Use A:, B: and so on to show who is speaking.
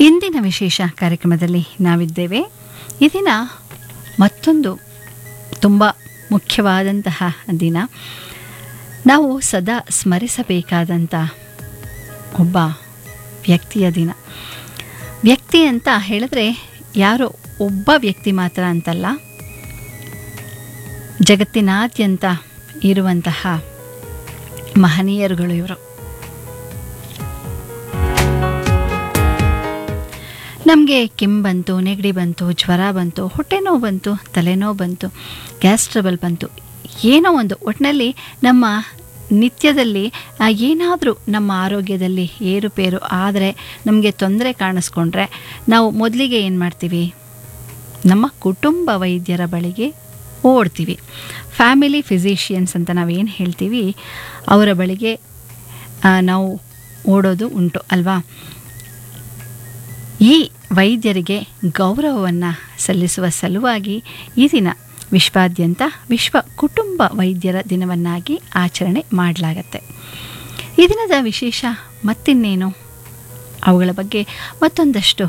A: ಇಂದಿನ ವಿಶೇಷ ಕಾರ್ಯಕ್ರಮದಲ್ಲಿ ನಾವಿದ್ದೇವೆ ಈ ದಿನ ಮತ್ತೊಂದು ತುಂಬ ಮುಖ್ಯವಾದಂತಹ ದಿನ ನಾವು ಸದಾ ಸ್ಮರಿಸಬೇಕಾದಂಥ ಒಬ್ಬ ವ್ಯಕ್ತಿಯ ದಿನ ವ್ಯಕ್ತಿ ಅಂತ ಹೇಳಿದ್ರೆ ಯಾರೋ ಒಬ್ಬ ವ್ಯಕ್ತಿ ಮಾತ್ರ ಅಂತಲ್ಲ ಜಗತ್ತಿನಾದ್ಯಂತ ಇರುವಂತಹ ಮಹನೀಯರುಗಳು ಇವರು ನಮಗೆ ಕೆಮ್ಮು ಬಂತು ನೆಗಡಿ ಬಂತು ಜ್ವರ ಬಂತು ಹೊಟ್ಟೆ ನೋವು ಬಂತು ತಲೆನೋವು ಬಂತು ಗ್ಯಾಸ್ ಟ್ರಬಲ್ ಬಂತು ಏನೋ ಒಂದು ಒಟ್ಟಿನಲ್ಲಿ ನಮ್ಮ ನಿತ್ಯದಲ್ಲಿ ಏನಾದರೂ ನಮ್ಮ ಆರೋಗ್ಯದಲ್ಲಿ ಏರುಪೇರು ಆದರೆ ನಮಗೆ ತೊಂದರೆ ಕಾಣಿಸ್ಕೊಂಡ್ರೆ ನಾವು ಮೊದಲಿಗೆ ಏನು ಮಾಡ್ತೀವಿ ನಮ್ಮ ಕುಟುಂಬ ವೈದ್ಯರ ಬಳಿಗೆ ಓಡ್ತೀವಿ ಫ್ಯಾಮಿಲಿ ಫಿಸಿಷಿಯನ್ಸ್ ಅಂತ ನಾವೇನು ಹೇಳ್ತೀವಿ ಅವರ ಬಳಿಗೆ ಆ, ನಾವು ಓಡೋದು ಉಂಟು ಅಲ್ವಾ ಈ ವೈದ್ಯರಿಗೆ ಗೌರವವನ್ನು ಸಲ್ಲಿಸುವ ಸಲುವಾಗಿ ಈ ದಿನ ವಿಶ್ವಾದ್ಯಂತ ವಿಶ್ವ ಕುಟುಂಬ ವೈದ್ಯರ ದಿನವನ್ನಾಗಿ ಆಚರಣೆ ಮಾಡಲಾಗತ್ತೆ ಈ ದಿನದ ವಿಶೇಷ ಮತ್ತಿನ್ನೇನು ಅವುಗಳ ಬಗ್ಗೆ ಮತ್ತೊಂದಷ್ಟು